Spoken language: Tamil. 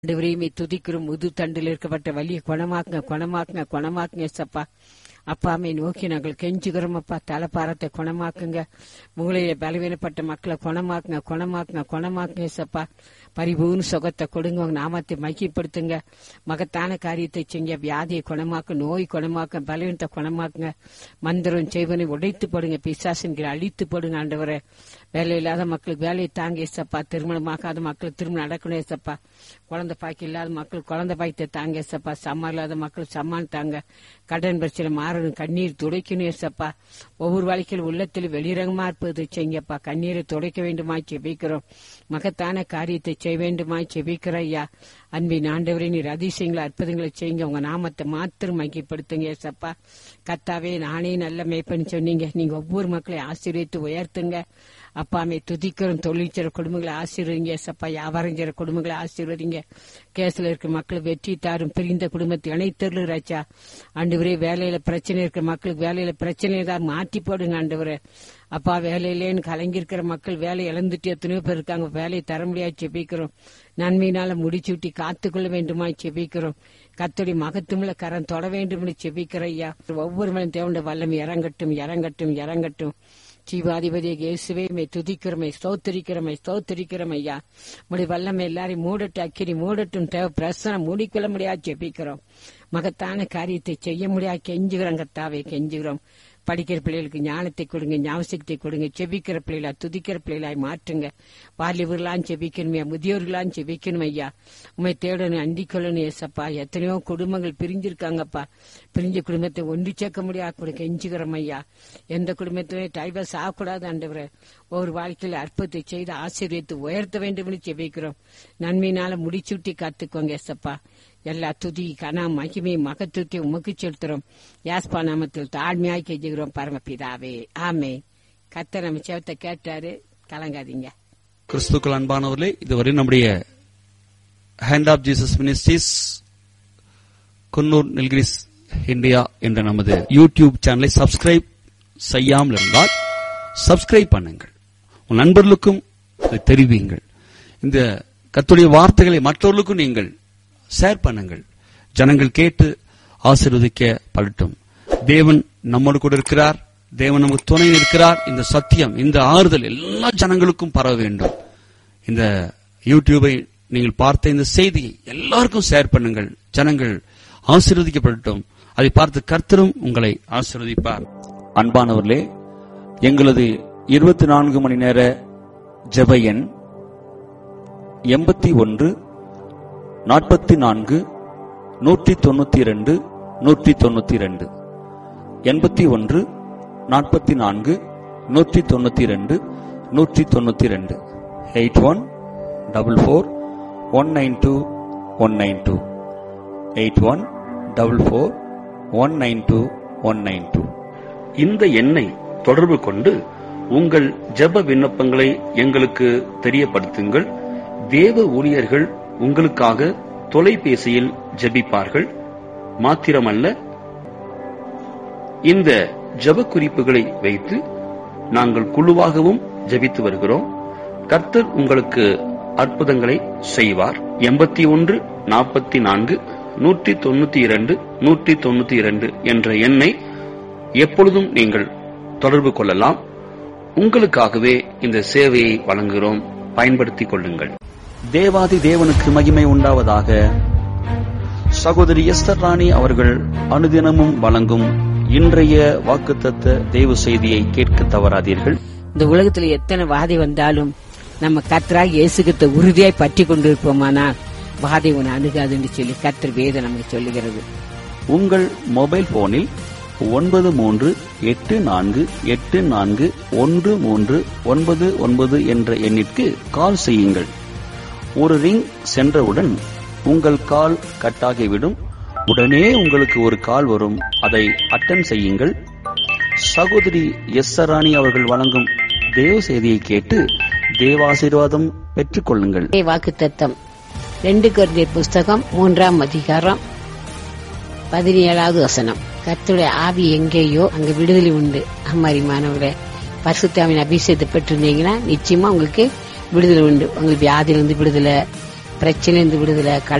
ஆண்டவரையுமே துதிக்கிறோம் முது தண்டில் இருக்கப்பட்ட வலிய குணமாக்குங்க குணமாக்குங்க குணமாக்குங்க சப்பா அப்பாமை நோக்கி நாங்கள் கெஞ்சுகிறோம் அப்பா தலைப்பாரத்தை குணமாக்குங்க மூளையில பலவீனப்பட்ட மக்களை குணமாக்குங்க குணமாக்குங்க குணமாக்குங்க சப்பா பரிபூர்ண சுகத்தை கொடுங்க உங்க நாமத்தை மகிப்படுத்துங்க மகத்தான காரியத்தை செய்ய வியாதியை குணமாக்கு நோய் குணமாக்க பலவீனத்தை குணமாக்குங்க மந்திரம் செய்வனை உடைத்து போடுங்க பிசாசுங்கிற அழித்து போடுங்க ஆண்டவரை வேலை இல்லாத மக்களுக்கு வேலையை தாங்க ஏசப்பா திருமணமாகாத மக்களுக்கு திருமணம் நடக்கணும் ஏசப்பா குழந்தை பாக்கி இல்லாத மக்கள் குழந்தை பாய்த்தை தாங்க ஏசப்பா சம்மா இல்லாத மக்கள் சம்மான் தாங்க கடன் பிரச்சனை மாறணும் கண்ணீர் துடைக்கணும் ஏசப்பா ஒவ்வொரு வாழ்க்கையில் உள்ளத்தில் வெளிரங்கமா இருப்பது செய்யுங்கப்பா கண்ணீரை துடைக்க வேண்டுமா செபிக்கிறோம் மகத்தான காரியத்தை செய்ய வேண்டுமா செபிக்கிற ஐயா அன்பின் ஆண்டவரே நீர் அதிசயங்களை அற்புதங்களை செய்யுங்க உங்க நாமத்தை மாத்திரம் மையப்படுத்துங்க ஏசப்பா கத்தாவே நானே நல்ல மேய்ப்பன்னு சொன்னீங்க நீங்க ஒவ்வொரு மக்களையும் ஆசீர்வித்து உயர்த்துங்க அப்பாமே துதிக்கிறோம் தொழில் செய்ற குடும்பங்களை ஆசீர்வதிங்க ஏசப்பா வியாபாரம் செய்ற குடும்பங்களை ஆசீர்வதிங்க கேஸ்ல இருக்க மக்கள் வெற்றி தாரும் பிரிந்த குடும்பத்தை இணைத்தருள் ராஜா ஆண்டவரே வேலையில பிரச்சனை இருக்கிற மக்களுக்கு வேலையில பிரச்சனை தான் மாற்றி போடுங்க ஆண்டவரே அப்பா வேலையிலேன்னு கலங்கியிருக்கிற மக்கள் வேலை இழந்துட்டு எத்தனையோ பேர் இருக்காங்க வேலையை தர முடியாது செபிக்கிறோம் நன்மையினால முடிச்சு விட்டு காத்துக்கொள்ள வேண்டுமா செபிக்கிறோம் கத்தடி மகத்துமில்ல கரம் தொட வேண்டும் செபிக்கிற ஐயா ஒவ்வொரு மணி தேவண்ட வல்லம் இறங்கட்டும் இறங்கட்டும் இறங்கட்டும் ஜீவாதிபதியை இயேசுவே மே துதிக்கிறமை ஸ்தோத்தரிக்கிறமை ஸ்தோத்தரிக்கிறோம் ஐயா முடி வல்லமை எல்லாரையும் மூடட்டு அக்கிரி மூடட்டும் தேவ பிரசனம் மூடிக்கொள்ள முடியாது ஜெபிக்கிறோம் மகத்தான காரியத்தை செய்ய முடியாது கெஞ்சுகிறோம் கத்தாவே கெஞ்சுகிறோம் படிக்கிற பிள்ளைகளுக்கு ஞானத்தை கொடுங்க ஞாபகத்தை கொடுங்க செபிக்கிற பிள்ளைகளா துதிக்கிற பிள்ளைகளாய் மாற்றுங்க வாலிபர்களாம் செபிக்கணுமே முதியோர்களாம் செபிக்கணும் ஐயா உண்மை தேடணும் அண்டிக் கொள்ளணும் ஏசப்பா எத்தனையோ குடும்பங்கள் பிரிஞ்சிருக்காங்கப்பா பிரிஞ்ச குடும்பத்தை ஒன்று சேர்க்க முடியாது கூட கெஞ்சுகிறோம் ஐயா எந்த குடும்பத்திலையும் டைவர்ஸ் ஆகக்கூடாது ஆண்டவரை ஒவ்வொரு வாழ்க்கையில் அற்புதத்தை செய்து ஆசீர்வித்து உயர்த்த வேண்டும் என்று செபிக்கிறோம் நன்மையினால முடிச்சுட்டி காத்துக்கோங்க ஏசப்பா எல்லா துதி கனா மகிமை மகத்துவத்தை உமக்கு செலுத்துறோம் யாஸ்பா நாமத்தில் தாழ்மையாய் கெஞ்சுகிறோம் பரமபிதாவே ஆமே கத்த நம்ம சேவத்தை கேட்டாரு கலங்காதீங்க கிறிஸ்துக்கள் அன்பானவர்களே இதுவரை நம்முடைய hand of Jesus ministries Coonoor Nilgiris India என்ற நமது யூடியூப் சேனலை சப்ஸ்கிரைப் செய்யாமல் இருந்தால் சப்ஸ்கிரைப் பண்ணுங்கள் உன் நண்பர்களுக்கும் இதை தெரிவியுங்கள் இந்த கத்துடைய வார்த்தைகளை மற்றவர்களுக்கும் நீங்கள் ஷேர் பண்ணுங்கள் ஜனங்கள் கேட்டு ஆசீர்வதிக்க படட்டும் தேவன் நம்மோடு கூட இருக்கிறார் தேவன் நமக்கு துணை இருக்கிறார் இந்த சத்தியம் இந்த ஆறுதல் எல்லா ஜனங்களுக்கும் பரவ வேண்டும் இந்த யூடியூபை நீங்கள் பார்த்த இந்த செய்தியை எல்லாருக்கும் ஷேர் பண்ணுங்கள் ஜனங்கள் ஆசீர்வதிக்கப்படட்டும் அதை பார்த்து கர்த்தரும் உங்களை ஆசீர்வதிப்பார் அன்பானவர்களே எங்களது இருபத்தி நான்கு மணி நேர ஜெப எண் எண்பத்தி ஒன்று நாற்பத்தி நான்கு நூற்றி தொண்ணூத்தி இரண்டு நூற்றி தொண்ணூத்தி இரண்டு எண்பத்தி ஒன்று நாற்பத்தி நான்கு நூற்றி தொண்ணூத்தி இரண்டு நூற்றி தொண்ணூத்தி இரண்டு eight one double four one nine two one nine two eight one double four one nine two one nine two இந்த எண்ணை தொடர்பு கொண்டு உங்கள் ஜெப விண்ணப்பங்களை எங்களுக்கு தெரியப்படுத்துங்கள் தேவ ஊழியர்கள் உங்களுக்காக தொலைபேசியில் ஜெபிப்பார்கள் மாத்திரமல்ல இந்த ஜெப குறிப்புகளை வைத்து நாங்கள் குழுவாகவும் ஜெபித்து வருகிறோம் கர்த்தர் உங்களுக்கு அற்புதங்களை செய்வார் எண்பத்தி ஒன்று நாற்பத்தி நான்கு நூற்றி தொண்ணூத்தி இரண்டு நூற்றி தொண்ணூத்தி இரண்டு என்ற எண்ணை எப்பொழுதும் நீங்கள் தொடர்பு கொள்ளலாம் உங்களுக்காகவே இந்த சேவையை வழங்குகிறோம் பயன்படுத்திக் கொள்ளுங்கள் தேவாதி தேவனுக்கு மகிமை உண்டாவதாக சகோதரி எஸ்தர் ராணி அவர்கள் அனுதினமும் வழங்கும் இன்றைய வாக்குத்தத்த தேவ செய்தியை கேட்க தவறாதீர்கள் இந்த உலகத்துல எத்தனை வாதை வந்தாலும் நம்ம கத்தராக இயேசுகிட்ட உறுதியாய் பற்றி கொண்டிருப்போமானால் வாதை உன்னை அணுகாதுன்னு சொல்லி கத்தர் வேதம் நமக்கு சொல்லுகிறது உங்கள் மொபைல் போனில் ஒன்பது மூன்று எட்டு நான்கு எட்டு நான்கு ஒன்று மூன்று ஒன்பது ஒன்பது என்ற எண்ணிற்கு கால் செய்யுங்கள் ஒரு ரிங் சென்றவுடன் உங்கள் கால் கட்டாகிவிடும் உடனே உங்களுக்கு ஒரு கால் வரும் அதை அட்டன் செய்யுங்கள் சகோதரி எஸ் ராணி அவர்கள் வழங்கும் தேவ செய்தியை கேட்டு தேவாசீர்வாதம் பெற்றுக் கொள்ளுங்கள் வாக்கு தத்தம் ரெண்டு குழந்தையர் புஸ்தகம் மூன்றாம் அதிகாரம் பதினேழாவது வசனம் கர்த்தருடைய ஆவி எங்கேயோ அங்க விடுதலை உண்டு அம்மாரி மாணவரே பரிசுத்தாவின் அபிஷேகத்தை பெற்றிருந்தீங்கன்னா நிச்சயமா உங்களுக்கு விடுதலை உண்டு உங்களுக்கு வியாதியிலிருந்து விடுதலை பிரச்சனை விடுதலை